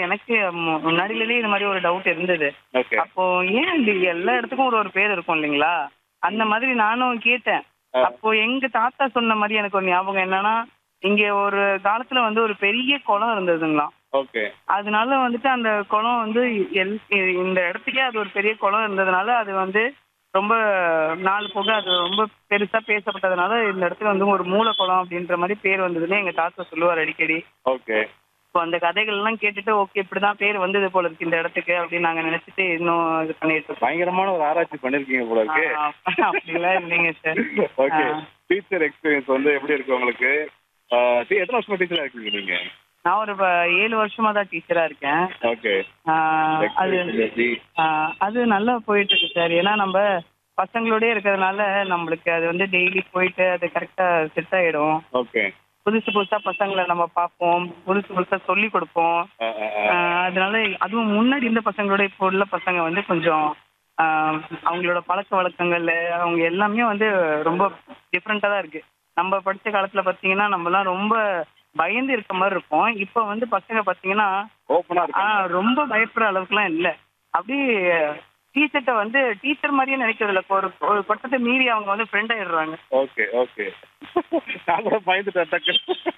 எனக்கு மு- முன்னாடிலேயே இது மாதிரி ஒரு டவுட் இருந்தது ஓகே அப்போ ஏன் இது எல்லா இடத்துக்கும் ஒரு ஒரு பேர் இருக்கும் இல்லைங்களா அந்த மாதிரி நானும் கேட்டேன் அப்போ எங்க தாத்தா சொன்ன மாதிரி எனக்கு ஒரு ஞாபகம் என்னன்னா இங்க ஒரு காலத்துல வந்து ஒரு பெரிய குளம் இருந்ததுங்களாம் ஓகே அதனால வந்துட்டு அந்த குளம் வந்து எல்- இந்த இடத்துக்கே அது ஒரு பெரிய குளம் இருந்ததுனால அது வந்து ரொம்ப நாள் போக அது ரொம்ப பெருசா பேசப்பட்டதுனால இந்த இடத்துல வந்து ஒரு மூல குளம் அப்படின்ற மாதிரி பேர் வந்ததுன்னு எங்க தாத்தா சொல்லுவார் அடிக்கடி ஓகே இப்போ அந்த கதைகள் எல்லாம் கேட்டுட்டு ஓகே இப்படிதான் பேர் வந்தது போல இருக்கு இந்த இடத்துக்கு அப்படின்னு நாங்க நினைச்சிட்டு இன்னும் இது பண்ணிட்டு இருக்கோம் பயங்கரமான ஒரு ஆராய்ச்சி பண்ணிருக்கீங்க போல இருக்கு ஆ, அப்படிலாம் இல்லைங்க சார் ஓகே டீச்சர் எக்ஸ்பீரியன்ஸ் வந்து எப்படி இருக்கு உங்களுக்கு ஆஹ் டி- எத்தனை வருஷமா டீச்சரா இருக்கீங்க நீங்க நான் ஒரு ப- ஏழு வருஷமா தான் டீச்சரா இருக்கேன் ஓகே ஆ, அது ஆ, அது நல்லா போயிட்டு இருக்கு சார் ஏன்னா நம்ம பசங்களோடய இருக்கிறதுனால நம்மளுக்கு அது வந்து டெய்லி போயிட்டு அது கரெக்டா செட் ஆயிடும் ஓகே புதுசு புதுசா பசங்களை நம்ம பார்ப்போம் புதுசு புதுசா சொல்லி கொடுப்போம் ஆ, அதனால அதுவும் முன்னாடி இருந்த பசங்களோட இப்போ உள்ள பசங்க வந்து கொஞ்சம் ஆ, அவங்களோட பழக்க வழக்கங்கள் அவங்க எல்லாமே வந்து ரொம்ப டிஃப்ரெண்டா தான் இருக்கு நம்ம படிச்ச காலத்துல பாத்தீங்கன்னா நம்மலாம் ரொம்ப பயந்து இருக்க மாதிரி இருக்கும் இப்போ வந்து பசங்க பாத்தீங்கன்னா ஓப்பனா ஆ இருக்கு ரொம்ப பயப்படுற அளவுக்குலாம் இல்ல அப்படியே டீச்சர்ட்ட வந்து டீச்சர் மாதிரியே நினைக்கிறது இல்ல ஒரு ஒரு பட்டத்தை மீறி அவங்க வந்து ஃப்ரெண்ட் ஆயிடுறாங்க ஓகே ஓகே நான் கூட பயந்துட்டேன் டக்கு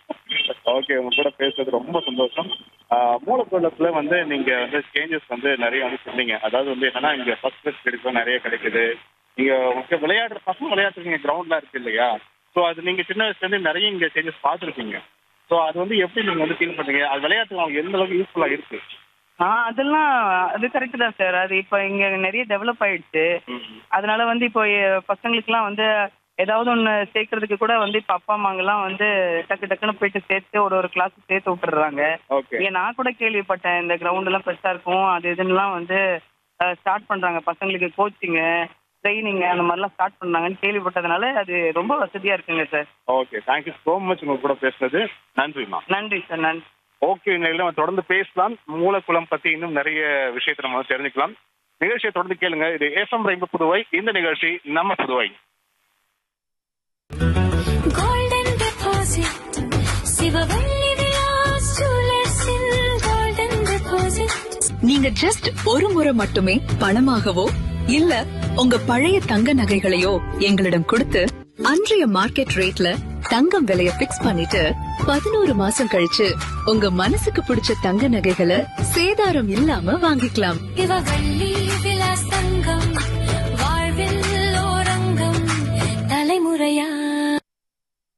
ஓகே உங்க கூட பேசுறது ரொம்ப சந்தோஷம் ஆஹ் மூலப்பொருளத்துல வந்து நீங்க வந்து சேஞ்சஸ் வந்து நிறைய வந்து சொன்னீங்க அதாவது வந்து என்னன்னா இங்க ஃபர்ஸ்ட் ப்ரைஸ் கிடைக்கும் நிறைய கிடைக்குது நீங்க உங்களுக்கு விளையாடுற பசங்க விளையாட்டுறீங்க கிரவுண்ட்லாம் இருக்கு இல்லையா ஸோ அது நீங்க சின்ன வயசுல இருந்து நிறைய இங்க சேஞ்சஸ் பார்த்துருக்கீங்க ஸோ அது வந்து எப்படி நீங்க வந்து ஃபீல் பண்றீங்க அது விளையாட்டு அவங்க எந்த அளவுக்கு யூஸ்ஃபுல்லா இருக்கு ஆ அதெல்லாம் அது கரெக்ட் தான் சார் அது இப்போ இங்க நிறைய டெவலப் ஆயிடுச்சு அதனால வந்து இப்போ எ- பசங்களுக்குலாம் வந்து ஏதாவது ஒன்று சேர்க்கறதுக்கு கூட வந்து இப்போ அப்பா அம்மாங்கெல்லாம் வந்து டக்கு டக்குன்னு போயிட்டு சேர்த்து ஒரு ஒரு கிளாஸ் சேர்த்து விட்டுறாங்க ஓகே இங்க நான் கூட கேள்விப்பட்டேன் இந்த கிரவுண்ட் எல்லாம் பெருசா இருக்கும் அது இதுன்னெல்லாம் வந்து ஸ்டார்ட் பண்றாங்க பசங்களுக்கு கோச்சிங்கு ட்ரைனிங் அந்த மாதிரிலாம் ஸ்டார்ட் பண்ணாங்கன்னு கேள்விப்பட்டதுனால அது ரொம்ப வசதியா இருக்குங்க sir okay thank you so much உங்க கூட பேசுனது நன்றிம்மா நன்றி சார் நன்றி ஓகே நிலையில நம்ம தொடர்ந்து பேசலாம் மூலக்குளம் பத்தி இன்னும் நிறைய விஷயத்தை நம்ம வந்து தெரிஞ்சுக்கலாம் நிகழ்ச்சியை தொடர்ந்து கேளுங்க இது எஃப்எம் ரெயின்போ புதுவை இந்த நிகழ்ச்சி நம்ம புதுவை golden deposit சிவவள்ளி விலாஸ் ஜுவல்லர்ஸின் golden deposit நீங்க ஜஸ்ட் ஒரு முறை மட்டுமே பணமாகவோ இல்ல உங்க பழைய தங்க நகைகளையோ எங்களிடம் கொடுத்து அன்றைய மார்க்கெட் ரேட்ல தங்கம் விலைய பிக்ஸ் பண்ணிட்டு பதினோரு மாசம் கழிச்சு உங்க மனசுக்கு பிடிச்ச தங்க நகைகளை சேதாரம் இல்லாம வாங்கிக்கலாம் சிவவள்ளி விலாஸ் தங்கம்